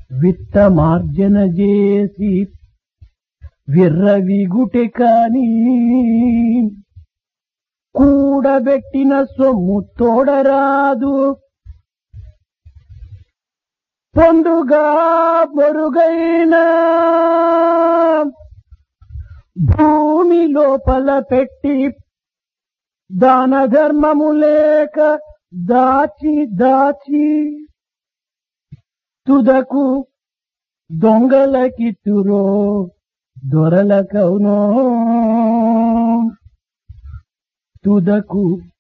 విత్తమార్జన చేసి విర్రవిగుటె కాని కూడబెట్టిన సొమ్ము తోడరాదు పొందుగా పొరుగైన భూమి లోపల పెట్టి దాన ధర్మము లేక దాచి దాచి తుదకు దొంగలకిత్తురో దొరలకవునో తుదకు